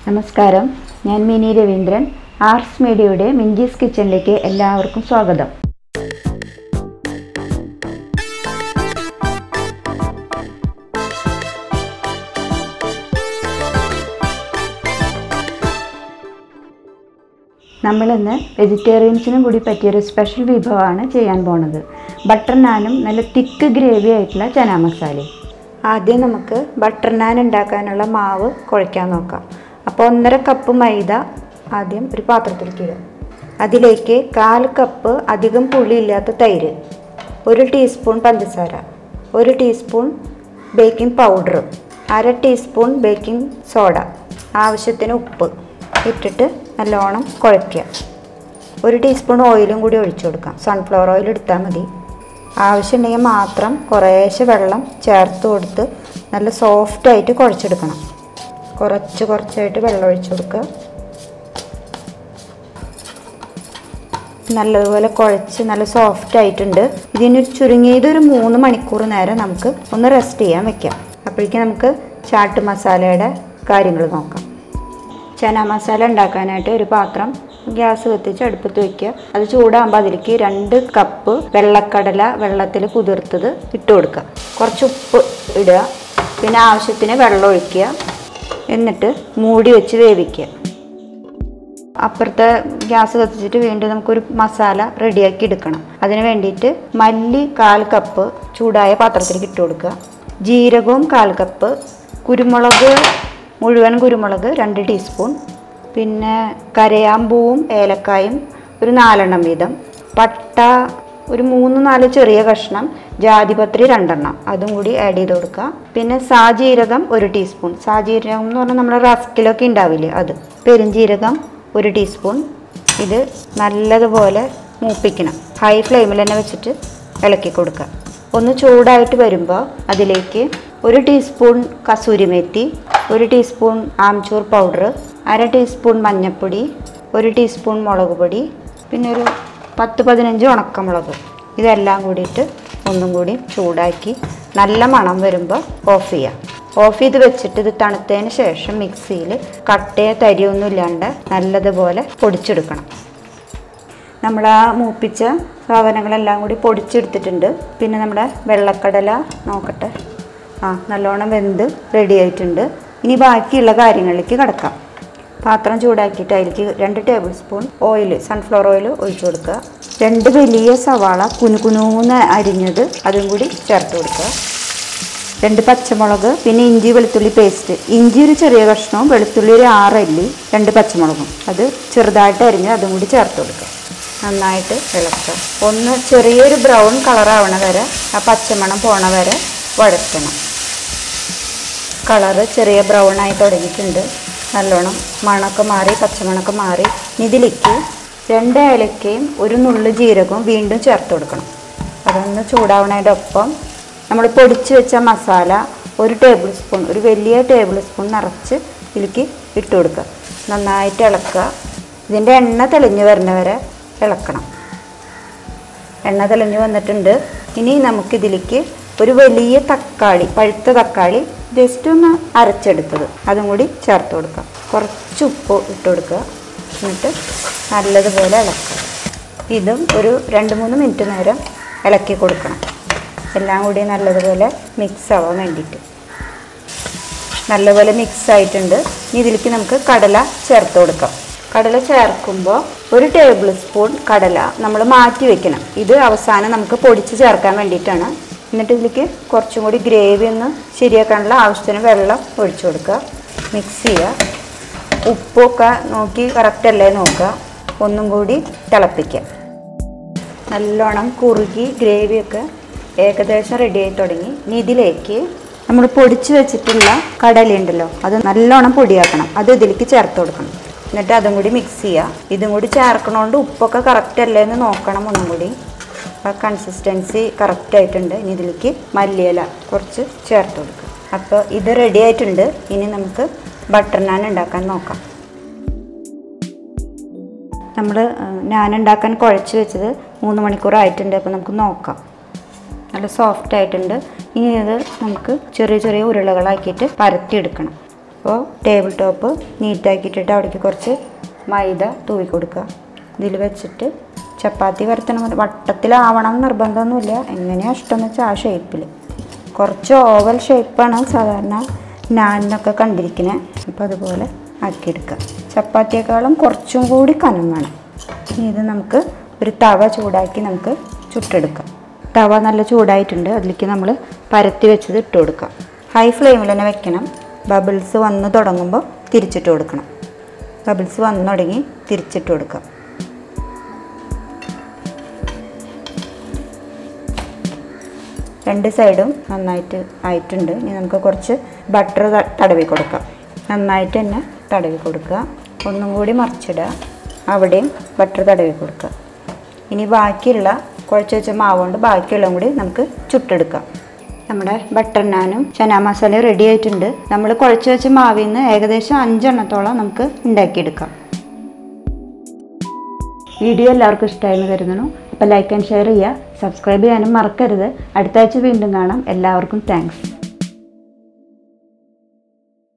നമസ്കാരം ഞാൻ mini Raveendran arts മീഡിയയുടെ മിഞ്ചീസ് കിച്ചണിലേക്ക് എല്ലാവർക്കും സ്വാഗതം നമ്മളിന്ന് വെജിറ്റേറിയൻസിനും കൂടി പറ്റിയൊരു സ്പെഷ്യൽ വിഭവമാണ് ചെയ്യാൻ പോണത് ബട്ടർ നാനും നല്ല തിക്ക് ഗ്രേവി ആയിട്ടുള്ള ചന മസാലയും ആദ്യം നമുക്ക് ബട്ടർ നാൻ ഉണ്ടാക്കാനുള്ള മാവ് കുഴയ്ക്കാൻ നോക്കാം അപ്പോൾ ഒന്നര കപ്പ് മൈദ ആദ്യം ഒരു പാത്രത്തിലേക്ക് ഇടുക അതിലേക്ക് കാൽ കപ്പ് അധികം പുളിയില്ലാത്ത തൈര് ഒരു ടീസ്പൂൺ പഞ്ചസാര ഒരു ടീസ്പൂൺ ബേക്കിംഗ് പൗഡർ അര ടീസ്പൂൺ ബേക്കിംഗ് സോഡ ആവശ്യത്തിന് ഉപ്പ് ഇട്ടിട്ട് നല്ലോണം കുഴയ്ക്കുക ഒരു ടീസ്പൂൺ ഓയിലും കൂടി ഒഴിച്ചു കൊടുക്കാം സൺഫ്ലവർ ഓയിൽ എടുത്താൽ മതി ആവശ്യമുണ്ടെങ്കിൽ മാത്രം കുറേശ്ശെ വെള്ളം ചേർത്ത് കൊടുത്ത് നല്ല സോഫ്റ്റായിട്ട് കുഴച്ചെടുക്കണം കുറച്ച് കുറച്ചായിട്ട് വെള്ളം ഒഴിച്ചു കൊടുക്കുക നല്ലതുപോലെ കുഴച്ച് നല്ല സോഫ്റ്റ് ആയിട്ടുണ്ട് ഇതിന് ചുരുങ്ങിയത് ഒരു മൂന്ന് മണിക്കൂർ നേരം നമുക്ക് ഒന്ന് റെസ്റ്റ് ചെയ്യാൻ വെക്കാം അപ്പോഴേക്കും നമുക്ക് ചാട്ട് മസാലയുടെ കാര്യങ്ങൾ നോക്കാം ചന മസാല ഉണ്ടാക്കാനായിട്ട് ഒരു പാത്രം ഗ്യാസ് കത്തിച്ച് അടുപ്പത്ത് വെക്കുക അത് ചൂടാകുമ്പോൾ അതിലേക്ക് രണ്ട് കപ്പ് വെള്ളക്കടല വെള്ളത്തിൽ കുതിർത്തത് ഇട്ട് കൊടുക്കുക കുറച്ച് ഉപ്പ് ഇടുക പിന്നെ ആവശ്യത്തിന് വെള്ളം ഒഴിക്കുക എന്നിട്ട് മൂടി വെച്ച് വേവിക്കുക അപ്പുറത്തെ ഗ്യാസ് കത്തിച്ചിട്ട് വീണ്ടും നമുക്കൊരു മസാല റെഡിയാക്കി എടുക്കണം അതിന് വേണ്ടിയിട്ട് മല്ലി കാൽ കപ്പ് ചൂടായ പാത്രത്തിലേക്ക് ഇട്ട് കൊടുക്കുക ജീരകവും കാൽ കപ്പ് കുരുമുളക് മുഴുവൻ കുരുമുളക് രണ്ട് ടീസ്പൂൺ പിന്നെ കരയാമ്പൂവും ഏലക്കായും ഒരു നാലെണ്ണം വീതം പട്ട ഒരു മൂന്ന് നാല് ചെറിയ കഷ്ണം ജാതിപത്രി രണ്ടെണ്ണം അതും കൂടി ആഡ് ചെയ്ത് കൊടുക്കുക പിന്നെ സാജീരകം ഒരു ടീസ്പൂൺ സാജീരകം എന്ന് പറഞ്ഞാൽ നമ്മുടെ റസ്കിലൊക്കെ ഉണ്ടാവില്ലേ അത് പെരുംജീരകം ഒരു ടീസ്പൂൺ ഇത് നല്ലതുപോലെ മൂപ്പിക്കണം ഹൈ ഫ്ലെയിമിൽ തന്നെ വെച്ചിട്ട് ഇളക്കി കൊടുക്കുക ഒന്ന് ചൂടായിട്ട് വരുമ്പോൾ അതിലേക്ക് ഒരു ടീസ്പൂൺ കസൂരി മേത്തി ഒരു ടീസ്പൂൺ ആംചൂർ പൗഡർ അര ടീസ്പൂൺ മഞ്ഞൾപ്പൊടി ഒരു ടീസ്പൂൺ മുളക് പൊടി പിന്നെ ഒരു പത്ത് പതിനഞ്ച് ഉണക്കമുളക് ഇതെല്ലാം കൂടിയിട്ട് ഒന്നും കൂടി ചൂടാക്കി നല്ല മണം വരുമ്പോൾ ഓഫ് ചെയ്യാം ഓഫ് ചെയ്ത് വെച്ചിട്ട് ഇത് തണുത്തതിന് ശേഷം മിക്സിയിൽ കട്ടയോ തരിയൊന്നും ഇല്ലാണ്ട് നല്ലതുപോലെ പൊടിച്ചെടുക്കണം നമ്മൾ ആ മൂപ്പിച്ച സാധനങ്ങളെല്ലാം കൂടി പൊടിച്ചെടുത്തിട്ടുണ്ട് പിന്നെ നമ്മുടെ വെള്ളക്കടല നോക്കട്ടെ ആ നല്ലോണം വെന്ത് റെഡി ആയിട്ടുണ്ട് ഇനി ബാക്കിയുള്ള കാര്യങ്ങളിലേക്ക് കിടക്കാം പാത്രം ചൂടാക്കിയിട്ട് അതിലേക്ക് രണ്ട് tablespoon oil sunflower oil ഒഴിച്ചു കൊടുക്കുക രണ്ട് വലിയ സവാള കുനുകുനൂന്ന് അരിഞ്ഞത് അതും കൂടി ചേർത്ത് കൊടുക്കുക രണ്ട് പച്ചമുളക് പിന്നെ ഇഞ്ചി വെളുത്തുള്ളി പേസ്റ്റ് ഇഞ്ചി ഒരു ചെറിയ കഷ്ണവും വെളുത്തുള്ളി ഒരു ആറല്ലി രണ്ട് പച്ചമുളകും അത് ചെറുതായിട്ട് അരിഞ്ഞ് അതും കൂടി ചേർത്ത് കൊടുക്കുക നന്നായിട്ട് ഇളക്കുക ഒന്ന് ചെറിയൊരു ബ്രൗൺ കളറാവണ വരെ ആ പച്ചമണം പോണ വരെ വഴറ്റണം കളറ് ചെറിയ ബ്രൗൺ ആയി തുടങ്ങിയിട്ടുണ്ട് നല്ലോണം മണമൊക്കെ മാറി പച്ചമണമൊക്കെ മാറി ഇതിലേക്ക് രണ്ട് ഏലക്കയും ഒരു നുള്ളു ജീരകവും വീണ്ടും ചേർത്ത് കൊടുക്കണം അതൊന്ന് ചൂടാവണതിൻ്റെ ഒപ്പം നമ്മൾ പൊടിച്ച് വെച്ച മസാല ഒരു ടേബിൾ സ്പൂൺ ഒരു വലിയ ടേബിൾ സ്പൂൺ നിറച്ച് ഇതിലേക്ക് ഇട്ട് കൊടുക്കുക നന്നായിട്ട് ഇളക്കുക ഇതിൻ്റെ എണ്ണ തെളിഞ്ഞ് വരുന്നവരെ ഇളക്കണം എണ്ണ തെളിഞ്ഞ് വന്നിട്ടുണ്ട് ഇനി നമുക്കിതിലേക്ക് ഒരു വലിയ തക്കാളി പഴുത്ത തക്കാളി ജസ്റ്റ് ഒന്ന് അരച്ചെടുത്തത് അതും കൂടി ചേർത്ത് കൊടുക്കുക കുറച്ച് ഉപ്പ് ഇട്ട് കൊടുക്കുക എന്നിട്ട് നല്ലതുപോലെ ഇളക്കുക ഇതും ഒരു രണ്ട് മൂന്ന് മിനിറ്റ് നേരം ഇളക്കി കൊടുക്കണം എല്ലാം കൂടി നല്ലതുപോലെ മിക്സ് ആവാൻ വേണ്ടിയിട്ട് നല്ലപോലെ മിക്സ് ആയിട്ടുണ്ട് ഇനി ഇതിലേക്ക് നമുക്ക് കടല ചേർത്ത് കൊടുക്കാം കടല ചേർക്കുമ്പോൾ ഒരു ടേബിൾ സ്പൂൺ കടല നമ്മൾ മാറ്റി വെക്കണം ഇത് അവസാനം നമുക്ക് പൊടിച്ച് ചേർക്കാൻ വേണ്ടിയിട്ടാണ് എന്നിട്ട് ഇതിലേക്ക് കുറച്ചും കൂടി ഗ്രേവി ഒന്ന് ശരിയാക്കാനുള്ള ആവശ്യത്തിന് വെള്ളം ഒഴിച്ചു കൊടുക്കുക മിക്സ് ചെയ്യുക ഉപ്പൊക്കെ നോക്കി കറക്റ്റ് അല്ലേ നോക്കുക ഒന്നും കൂടി തിളപ്പിക്കുക നല്ലോണം കുറുകി ഗ്രേവിയൊക്കെ ഏകദേശം റെഡി ആയി തുടങ്ങി ഇനി ഇതിലേക്ക് നമ്മൾ പൊടിച്ച് വെച്ചിട്ടുള്ള കടലയുണ്ടല്ലോ അത് നല്ലോണം പൊടിയാക്കണം അത് ഇതിലേക്ക് ചേർത്ത് കൊടുക്കണം എന്നിട്ട് അതും കൂടി മിക്സ് ചെയ്യുക ഇതും കൂടി ചേർക്കണോണ്ട് ഉപ്പൊക്കെ കറക്റ്റ് അല്ലേ എന്ന് നോക്കണം ഒന്നും കൂടി ആ കൺസിസ്റ്റൻസി കറക്റ്റ് ആയിട്ടുണ്ട് ഇനി ഇതിലേക്ക് മല്ലിയില കുറച്ച് ചേർത്ത് കൊടുക്കുക അപ്പോൾ ഇത് റെഡി ആയിട്ടുണ്ട് ഇനി നമുക്ക് ബട്ടർ നാൻ ഉണ്ടാക്കാൻ നോക്കാം നമ്മൾ ഞാൻ ഉണ്ടാക്കാൻ കുഴച്ച് വെച്ചത് മൂന്ന് മണിക്കൂർ ആയിട്ടുണ്ട് അപ്പോൾ നമുക്ക് നോക്കാം നല്ല സോഫ്റ്റ് ആയിട്ടുണ്ട് ഇനി ഇത് നമുക്ക് ചെറിയ ചെറിയ ഉരുളകളാക്കിയിട്ട് പരത്തിയെടുക്കണം അപ്പോൾ ടേബിൾ ടോപ്പ് നീറ്റാക്കിയിട്ടിട്ട് അവിടേക്ക് കുറച്ച് മൈദ തൂവി കൊടുക്കുക ഇതിൽ വെച്ചിട്ട് ചപ്പാത്തി വരത്തണം വട്ടത്തിലാവണം എന്ന് നിർബന്ധമൊന്നുമില്ല എങ്ങനെയാണ് ഇഷ്ടമെന്ന് വെച്ചാൽ ആ ഷേപ്പിൽ കുറച്ച് ഓവൽ ഷേപ്പാണ് സാധാരണ നാനിനൊക്കെ കണ്ടിരിക്കുന്നത് അപ്പോൾ അതുപോലെ ആക്കിയെടുക്കുക ചപ്പാത്തിയേക്കാളും കുറച്ചും കൂടി കനം വേണം ഇനി ഇത് നമുക്ക് ഒരു തവ ചൂടാക്കി നമുക്ക് ചുട്ടെടുക്കാം തവ നല്ല ചൂടായിട്ടുണ്ട് അതിലേക്ക് നമ്മൾ പരത്തി വെച്ചത് ഇട്ട് കൊടുക്കാം ഹൈ ഫ്ലെയിമിൽ തന്നെ വെക്കണം ബബിൾസ് വന്ന് തുടങ്ങുമ്പോൾ തിരിച്ചിട്ട് കൊടുക്കണം ബബിൾസ് വന്നു തുടങ്ങി തിരിച്ചിട്ട് കൊടുക്കാം രണ്ട് സൈഡും നന്നായിട്ട് ആയിട്ടുണ്ട് ഇനി നമുക്ക് കുറച്ച് ബട്ടർ തടവി കൊടുക്കാം നന്നായിട്ട് തന്നെ തടവി കൊടുക്കുക ഒന്നും കൂടി മറിച്ചിടുക അവിടെയും ബട്ടർ തടവി കൊടുക്കുക ഇനി ബാക്കിയുള്ള കുഴച്ച് വെച്ച മാവ് കൊണ്ട് ബാക്കിയുള്ളതും കൂടി നമുക്ക് ചുട്ടെടുക്കാം നമ്മുടെ ബട്ടർ നാനും ചനാ മസാലയും റെഡി ആയിട്ടുണ്ട് നമ്മൾ കുഴച്ച് വെച്ച മാവിൽ നിന്ന് ഏകദേശം അഞ്ചെണ്ണത്തോളം നമുക്ക് ഉണ്ടാക്കിയെടുക്കാം വീഡിയോ എല്ലാവർക്കും ഇഷ്ടമായെന്ന് കരുതുന്നു അപ്പോൾ ലൈക്ക് ആൻഡ് ഷെയർ ചെയ്യുക സബ്സ്ക്രൈബ് ചെയ്യാനും മറക്കരുത് അടുത്ത ആഴ്ച വീണ്ടും കാണാം എല്ലാവർക്കും താങ്ക്സ്